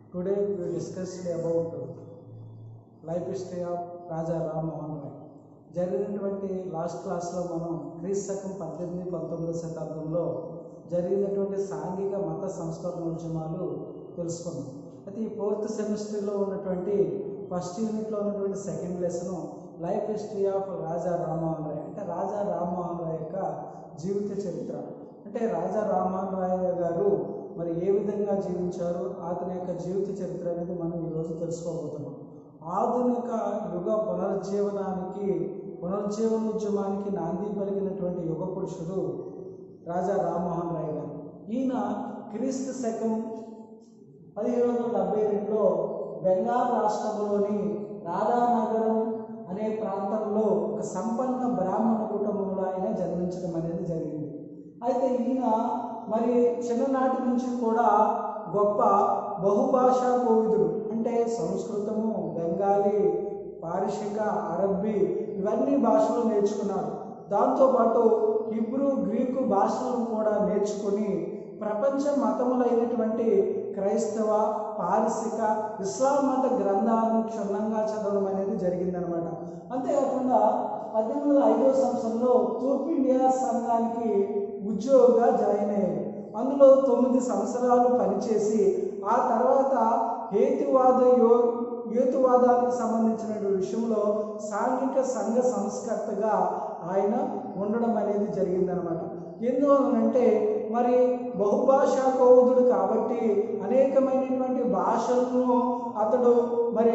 Today we discussed about life history of Raja Rammohan Roy జరిగినటువంటి last క్లాస్లో మనం క్రీస్తు శకం పద్దెనిమిది పంతొమ్మిదో శతాబ్దంలో జరిగినటువంటి సాంఘిక మత సంస్కరణ ఉద్యమాలు తెలుసుకున్నాం అయితే ఈ ఫోర్త్ సెమిస్టర్లో ఉన్నటువంటి ఫస్ట్ యూనిట్లో ఉన్నటువంటి second lesson life history of Raja Rammohan Roy అంటే రాజా రామ్మోహన్ రాయ్ యొక్క జీవిత చరిత్ర అంటే రాజా రామ్మోహన్ రాయ్ గారు మరి ఏ విధంగా జీవించారు అతని యొక్క జీవిత చరిత్ర అనేది మనం ఈరోజు తెలుసుకోబోతున్నాం ఆధునిక యుగ పునరుజ్జీవనానికి పునరుజ్జీవనోద్యమానికి నాంది పలికినటువంటి యుగ పురుషుడు రాజా రామ్మోహన్ రాయ్ గారు ఈయన క్రీస్తు శకం పదిహేడు వందల డెబ్బై రెండులో బెంగాల్ రాష్ట్రంలోని రాధానగరం అనే ప్రాంతంలో ఒక సంపన్న బ్రాహ్మణ కుటుంబంలో ఆయన జన్మించడం అనేది జరిగింది అయితే ఈయన మరి చిన్ననాటి నుంచి కూడా గొప్ప బహుభాషా కోవిదుడు అంటే సంస్కృతము బెంగాలీ పారిషిక అరబ్బీ ఇవన్నీ భాషలు నేర్చుకున్నాడు దాంతోపాటు హిబ్రూ గ్రీకు భాషలను కూడా నేర్చుకుని ప్రపంచ మతములైనటువంటి క్రైస్తవ పారసిక ఇస్లాం మత గ్రంథాలను క్షుణ్ణంగా చదవడం అనేది జరిగిందనమాట అంతేకాకుండా పద్దెనిమిది వందల ఐదో సంవత్సరంలో తూర్పు ఇండియా సంఘానికి ఉద్యోగిగా జాయిన్ అయ్యాడు అందులో తొమ్మిది సంవత్సరాలు పనిచేసి ఆ తర్వాత హేతువాద యో హేతువాదానికి సంబంధించిన విషయంలో సాంఘిక సంఘ సంస్కర్తగా ఆయన ఉండడం అనేది జరిగిందనమాట ఎందువలనంటే మరి బహుభాషా కౌదుడు కాబట్టి అనేకమైనటువంటి భాషలను అతడు మరి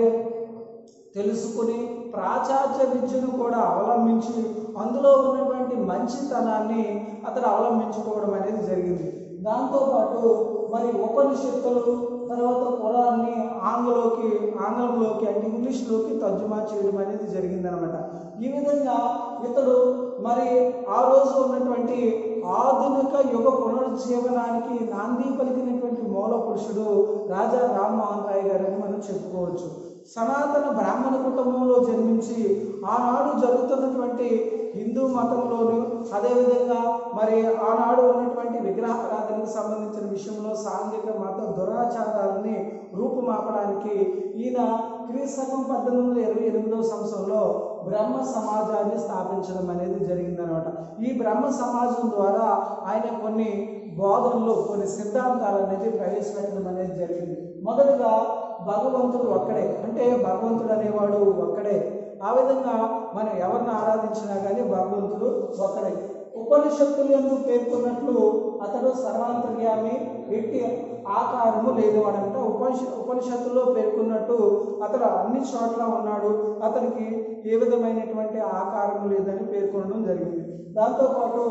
తెలుసుకుని ప్రాచార్య విద్యను కూడా అవలంబించి అందులో ఉన్నటువంటి మంచితనాన్ని అతడు అవలంబించుకోవడం అనేది జరిగింది దాంతోపాటు మరి ఉపనిషత్తులు తర్వాత కురాన్ని ఆంగ్లంలోకి ఆంగ్లంలోకి అంటే ఇంగ్లీష్లోకి తర్జుమా చేయడం అనేది జరిగిందనమాట ఈ విధంగా ఇతడు మరి ఆ రోజు ఉన్నటువంటి ఆధునిక యుగ పునరుజ్జీవనానికి నాంది పలికినటువంటి మూల పురుషుడు రాజా రామ్మోహన్ రాయ్ గారని మనం చెప్పుకోవచ్చు సనాతన బ్రాహ్మణ కుటుంబంలో జన్మించి ఆనాడు జరుగుతున్నటువంటి హిందూ మతంలోను అదేవిధంగా మరి ఆనాడు ఉన్నటువంటి విగ్రహారాధనకు సంబంధించిన విషయంలో సాంఘిక మత దురాచారాలని రూపుమాపడానికి ఈయన క్రీస్తకం పద్దెనిమిది వందల ఇరవై ఎనిమిదవ సంవత్సరంలో బ్రహ్మ సమాజాన్ని స్థాపించడం అనేది జరిగిందనమాట ఈ బ్రహ్మ సమాజం ద్వారా ఆయన కొన్ని బోధనలు కొన్ని సిద్ధాంతాలు అనేది ప్రవేశపెట్టడం అనేది జరిగింది మొదటగా భగవంతుడు ఒక్కడే అంటే భగవంతుడు అనేవాడు ఒక్కడే ఆ విధంగా మనం ఎవరిని ఆరాధించినా కానీ భగవంతుడు ఒక్కడే ఉపనిషత్తులు ఎందుకు పేర్కొన్నట్లు అతడు సర్వాంతర్యామి ఎట్టి ఆకారము లేదు అనంట ఉపనిష ఉపనిషత్తుల్లో పేర్కొన్నట్టు అతడు అన్ని చోట్ల ఉన్నాడు అతనికి ఏ విధమైనటువంటి ఆకారము లేదని పేర్కొనడం జరిగింది దాంతోపాటు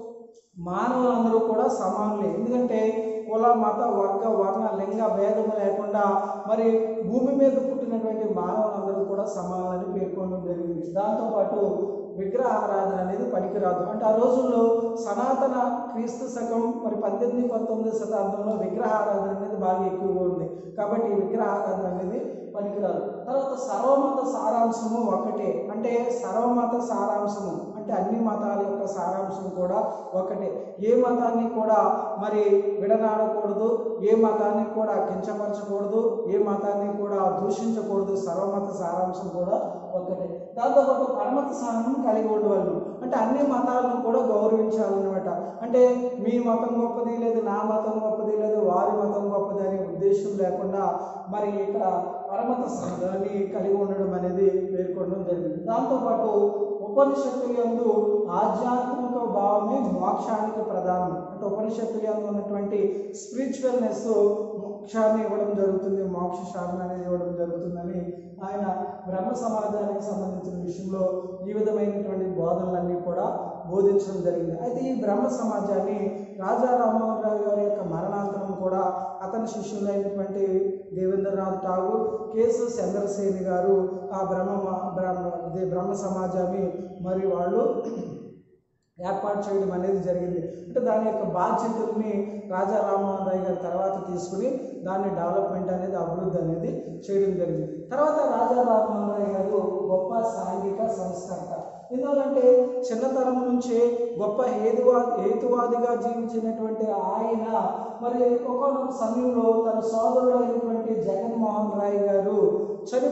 మానవులందరూ కూడా సమానులే ఎందుకంటే కుల మత వర్గ వర్ణ లింగ భేదము లేకుండా మరి భూమి మీద పుట్టినటువంటి మానవులందరూ కూడా సమానులని పేర్కొనడం జరిగింది దాంతోపాటు విగ్రహారాధన అనేది పనికిరాదు అంటే ఆ రోజుల్లో సనాతన క్రీస్తు శకం మరి పద్దెనిమిది పంతొమ్మిది శతాబ్దంలో విగ్రహారాధన అనేది బాగా ఎక్కువగా ఉంది కాబట్టి ఈ విగ్రహారాధన అనేది పనికిరాదు తర్వాత సర్వమత సారాంశము ఒకటే అంటే సర్వమత సారాంశము అంటే అన్ని మతాల యొక్క సారాంశం కూడా ఒకటే ఏ మతాన్ని కూడా మరి విడనాడకూడదు ఏ మతాన్ని కూడా కించపరచకూడదు ఏ మతాన్ని కూడా దూషించకూడదు సర్వమత సారాంశం కూడా ఒకటే దాంతోపాటు పరమత స్థానం కలిగి ఉండవలను అంటే అన్ని మతాలను కూడా గౌరవించాలన్నమాట అంటే మీ మతం గొప్పది లేదు నా మతం గొప్పది లేదు వారి మతం గొప్పది అనే ఉద్దేశం లేకుండా మరి ఇక్కడ పరమత స్థానాన్ని కలిగి ఉండడం అనేది పేర్కొనడం జరిగింది దాంతోపాటు ఉపనిషత్తుల యందు ఆధ్యాత్మిక భావమే మోక్షానికి ప్రధానం అంటే ఉపనిషత్తుల యందు ఉన్నటువంటి స్పిరిచువల్నెస్ మోక్షాన్ని ఇవ్వడం జరుగుతుంది మోక్ష సాధన అనేది ఇవ్వడం జరుగుతుందని ఆయన బ్రహ్మ సమాజానికి సంబంధించిన విషయంలో ఈ విధమైనటువంటి బోధనలన్నీ కూడా బోధించడం జరిగింది అయితే ఈ బ్రహ్మ సమాజాన్ని రాజా రామ్మోహన్ రావు గారి యొక్క మరణాంతరం కూడా అతని శిష్యులైనటువంటి దేవేంద్రనాథ్ ఠాగూర్ కేసు చంద్రసేని గారు ఆ బ్రహ్మ బ్రహ్మ ఇదే బ్రహ్మ సమాజాన్ని మరి వాళ్ళు ఏర్పాటు చేయడం అనేది జరిగింది అంటే దాని యొక్క బాధ్యతల్ని రాజా రామ్మోహన్ రాయ్ గారి తర్వాత తీసుకుని దాన్ని డెవలప్మెంట్ అనేది అభివృద్ధి అనేది చేయడం జరిగింది తర్వాత రాజా రామ్మోహన్ రాయ్ గారు గొప్ప సాంఘిక సంస్కర్త ఎందుకంటే చిన్నతనం నుంచే గొప్ప హేతువా హేతువాదిగా జీవించినటువంటి ఆయన మరి ఒక్కొక్క సమయంలో తన సోదరుడు అయినటువంటి జగన్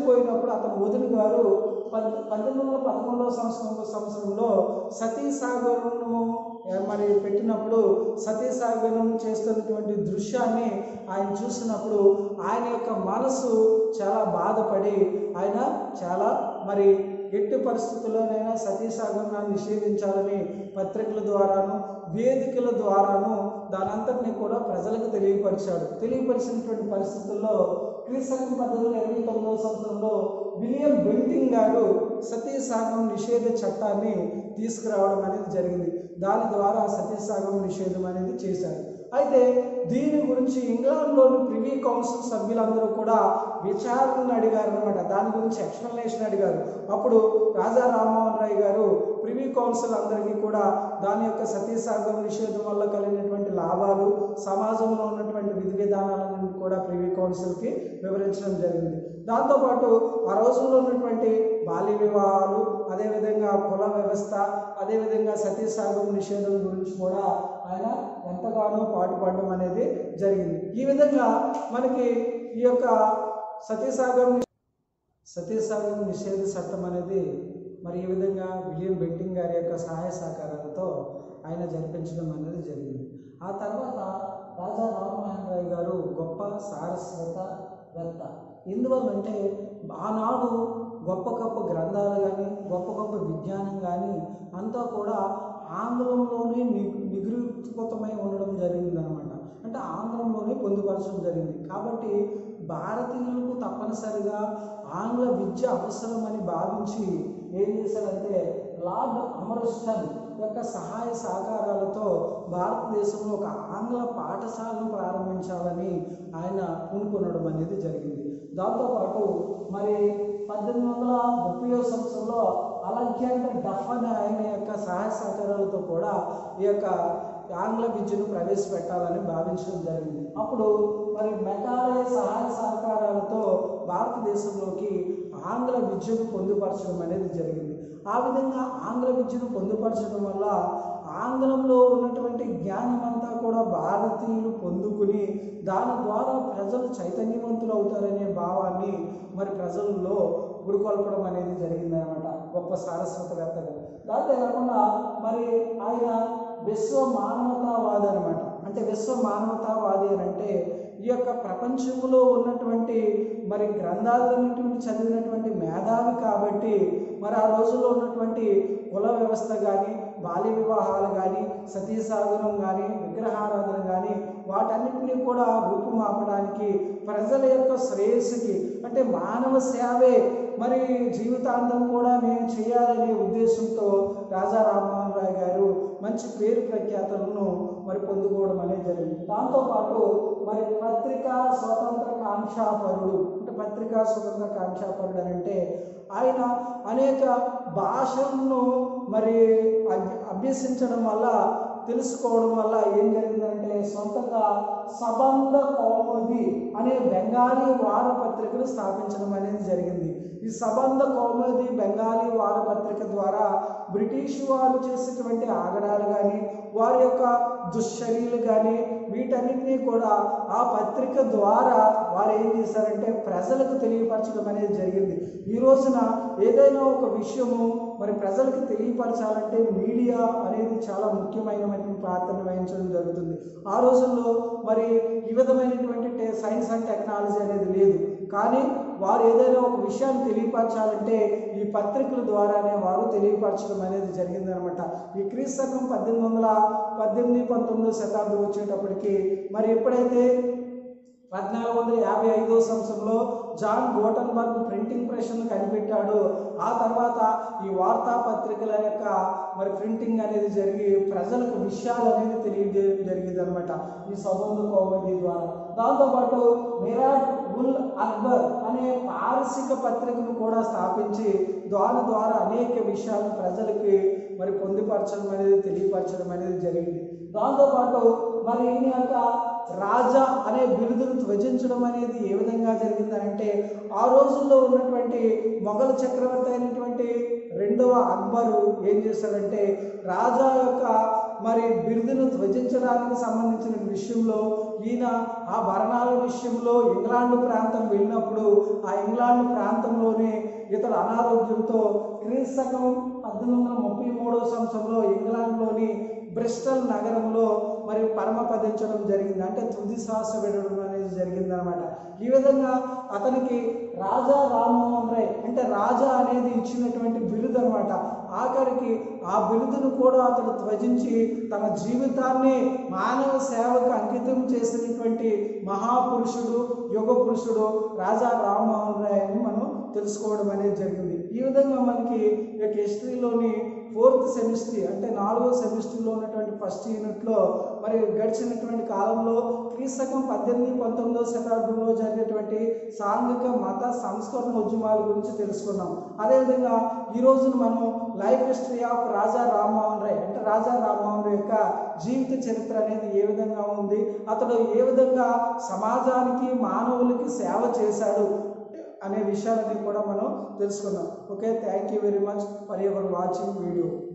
చనిపోయినప్పుడు అతని వదిన గారు పద్ పద్దెనిమిది వందల పదకొండవ సంవత్సరం సంవత్సరంలో సతీ సాగరము మరి పెట్టినప్పుడు సతీ సాగరం చేస్తున్నటువంటి దృశ్యాన్ని ఆయన చూసినప్పుడు ఆయన యొక్క మనసు చాలా బాధపడి ఆయన చాలా మరి ఎట్టి పరిస్థితుల్లోనైనా సతీ సాగరాన్ని నిషేధించాలని పత్రికల ద్వారాను వేదికల ద్వారాను దానంతటిని కూడా ప్రజలకు తెలియపరిచాడు తెలియపరిచినటువంటి పరిస్థితుల్లో క్రీస్తకం పద్ధతిలో ఇరవై తొమ్మిదవ సంవత్సరంలో విలియం బెంటింగ్ గారు సతీ సాగం నిషేధ చట్టాన్ని తీసుకురావడం అనేది జరిగింది దాని ద్వారా సతీ సాగం నిషేధం అనేది చేశారు అయితే దీని గురించి ఇంగ్లాండ్లోని ప్రివీ కౌన్సిల్ సభ్యులందరూ కూడా విచారణ అడిగారు అనమాట దాని గురించి ఎక్స్ప్లెనేషన్ అడిగారు అప్పుడు రాజా రామ్మోహన్ రాయ్ గారు ప్రివీ కౌన్సిల్ అందరికీ కూడా దాని యొక్క సతీసాగం నిషేధం వల్ల కలిగినటువంటి లాభాలు సమాజంలో ఉన్నటువంటి విధి విధానాలను కూడా ప్రివీ కౌన్సిల్కి వివరించడం జరిగింది దాంతోపాటు ఆ రోజుల్లో ఉన్నటువంటి బాల్య వివాహాలు అదేవిధంగా కుల వ్యవస్థ అదేవిధంగా సతీసాగం నిషేధం గురించి కూడా ఆయన ఎంతగానో పాటుపడడం అనేది జరిగింది ఈ విధంగా మనకి ఈ యొక్క సతీసాగం సతీసాగం నిషేధ చట్టం అనేది మరి ఈ విధంగా విలియం బెంటింగ్ గారి యొక్క సహాయ సహకారాలతో ఆయన జరిపించడం అనేది జరిగింది ఆ తర్వాత రాజా రామ్మోహన్ రాయ్ గారు గొప్ప సారస్వతవేత్త ఎందువల్లంటే ఆనాడు గొప్ప గొప్ప గ్రంథాలు కానీ గొప్ప గొప్ప విజ్ఞానం కానీ అంతా కూడా ఆంగ్లంలోనే ని- నిగృహీకృతమై ఉండడం జరిగిందనమాట అంటే ఆంగ్లంలోనే పొందుపరచడం జరిగింది కాబట్టి భారతీయులకు తప్పనిసరిగా ఆంగ్ల విద్య అవసరమని భావించి ఏం చేశారంటే లార్డ్ అమరస్టన్ యొక్క సహాయ సహకారాలతో భారతదేశంలో ఒక ఆంగ్ల పాఠశాలను ప్రారంభించాలని ఆయన పూనుకొనడం అనేది జరిగింది దాంతోపాటు మరి పద్దెనిమిది వందల ముప్పై సంవత్సరంలో అలెగ్జాండర్ డఫ్ అనే ఆయన యొక్క సహాయ సహకారాలతో కూడా ఈ యొక్క ఆంగ్ల విద్యను ప్రవేశపెట్టాలని భావించడం జరిగింది అప్పుడు మరి మెకాలే సహాయ సహకారాలతో భారతదేశంలోకి ఆంగ్ల విద్యను పొందుపరచడం అనేది జరిగింది ఆ విధంగా ఆంగ్ల విద్యను పొందుపరచడం వల్ల ఆంగ్లంలో ఉన్నటువంటి జ్ఞానం అంతా కూడా భారతీయులు పొందుకుని దాని ద్వారా ప్రజలు చైతన్యవంతులు అవుతారనే భావాన్ని మరి ప్రజల్లో గురికొల్పడం అనేది జరిగిందనమాట గొప్ప సారస్వతవేత్తగా దాంతో కాకుండా మరి ఆయన విశ్వ మానవతావాది అనమాట అంటే విశ్వ మానవతావాది అని అంటే ఈ యొక్క ప్రపంచంలో ఉన్నటువంటి మరి గ్రంథాలన్నింటిని చదివినటువంటి మేధావి కాబట్టి మరి ఆ రోజుల్లో ఉన్నటువంటి కుల వ్యవస్థ కానీ బాల్య వివాహాలు కానీ సతీసాగరం కానీ విగ్రహారాధన కానీ వాటన్నిటిని కూడా రూపుమాపడానికి ప్రజల యొక్క శ్రేయస్సుకి అంటే మానవ సేవే మరి జీవితాంతం కూడా నేను చేయాలనే ఉద్దేశంతో రాజా రామ్మోహన్ రాయ్ గారు మంచి పేరు ప్రఖ్యాతలను మరి పొందుకోవడం అనేది జరిగింది దాంతోపాటు మరి పత్రికా స్వతంత్ర కాంక్షాపరుడు అంటే పత్రికా స్వతంత్ర కాంక్షాపరుడు అని అంటే ఆయన అనేక భాషలను మరి అభ్య- అభ్యసించడం వల్ల తెలుసుకోవడం వల్ల ఏం జరిగిందంటే సొంతంగా సబంధ కౌముది అనే బెంగాలీ వారపత్రికను స్థాపించడం అనేది జరిగింది ఈ సబంధ కౌముది బెంగాలీ వారపత్రిక ద్వారా బ్రిటిష్ వారు చేసేటువంటి ఆగడాలు కానీ వారి యొక్క దుశ్చర్యలు కానీ వీటన్నిటినీ కూడా ఆ పత్రిక ద్వారా వారు ఏం చేశారంటే ప్రజలకు తెలియపరచడం అనేది జరిగింది ఈ రోజున ఏదైనా ఒక విషయము మరి ప్రజలకు తెలియపరచాలంటే మీడియా అనేది చాలా ముఖ్యమైనటువంటి పాత్రను వహించడం జరుగుతుంది ఆ రోజుల్లో మరి ఈ విధమైనటువంటి టే- సైన్స్ అండ్ టెక్నాలజీ అనేది లేదు కానీ వారు ఏదైనా ఒక విషయాన్ని తెలియపరచాలంటే ఈ పత్రికల ద్వారానే వారు తెలియపరచడం అనేది జరిగిందనమాట ఈ క్రీస్తకం పద్దెనిమిది వందల పద్దెనిమిది పంతొమ్మిదో శతాబ్దం వచ్చేటప్పటికి మరి ఎప్పుడైతే పద్నాలుగు వందల యాభై ఐదో సంవత్సరంలో జాన్ గోటన్బర్గ్ ప్రింటింగ్ ప్రెస్ను కనిపెట్టాడు ఆ తర్వాత ఈ వార్తాపత్రికల యొక్క మరి ప్రింటింగ్ అనేది జరిగి ప్రజలకు విషయాలు అనేది తెలియజేయడం జరిగింది అనమాట ఈ సబంధ కౌముది ద్వారా దాంతోపాటు మిరాట్ ఉల్ అక్బర్ అనే పారసిక పత్రికను కూడా స్థాపించి దాని ద్వారా అనేక విషయాలను ప్రజలకి మరి పొందుపరచడం అనేది తెలియపరచడం అనేది జరిగింది దాంతోపాటు మరి ఈయన యొక్క రాజా అనే బిరుదును ధ్వజించడం అనేది ఏ విధంగా జరిగిందనంటే ఆ రోజుల్లో ఉన్నటువంటి మొఘల్ చక్రవర్తి అయినటువంటి రెండవ అక్బరు ఏం చేశాడంటే రాజా యొక్క మరి బిరుదును ధ్వజించడానికి సంబంధించిన విషయంలో ఈయన ఆ భరణాల విషయంలో ఇంగ్లాండ్ ప్రాంతం వెళ్ళినప్పుడు ఆ ఇంగ్లాండ్ ప్రాంతంలోనే ఇతడు అనారోగ్యంతో క్రీస్తకం పద్దెనిమిది వందల ముప్పై మూడవ సంవత్సరంలో ఇంగ్లాండ్లోని బ్రిస్టల్ నగరంలో మరి పరమపదించడం జరిగింది అంటే తుది శ్వాస విడడం అనేది జరిగిందనమాట ఈ విధంగా అతనికి రాజా రామ్మోహన్ రాయ్ అంటే రాజా అనేది ఇచ్చినటువంటి బిరుదు అనమాట ఆఖరికి ఆ బిరుదును కూడా అతడు త్వజించి తన జీవితాన్ని మానవ సేవకు అంకితం చేసినటువంటి మహాపురుషుడు యుగ పురుషుడు రాజా రామ్మోహన్ రాయ్ అని మనం తెలుసుకోవడం అనేది జరిగింది ఈ విధంగా మనకి ఈ యొక్క హిస్టరీలోని ఫోర్త్ సెమిస్టర్ అంటే నాలుగో సెమిస్టర్లో ఉన్నటువంటి ఫస్ట్ యూనిట్లో మరి గడిచినటువంటి కాలంలో క్రీస్తకం పద్దెనిమిది పంతొమ్మిదో శతాబ్దంలో జరిగినటువంటి సాంఘిక మత సంస్కరణ ఉద్యమాల గురించి తెలుసుకున్నాం అదేవిధంగా ఈ రోజున మనం life history of Raja Rammohan Roy అంటే రాజా రామ్మోహన్ రాయ్ యొక్క జీవిత చరిత్ర అనేది ఏ విధంగా ఉంది అతడు ఏ విధంగా సమాజానికి మానవులకి సేవ చేశాడు అనే విషయాలని కూడా మనం తెలుసుకున్నాం okay thank you very much for your watching video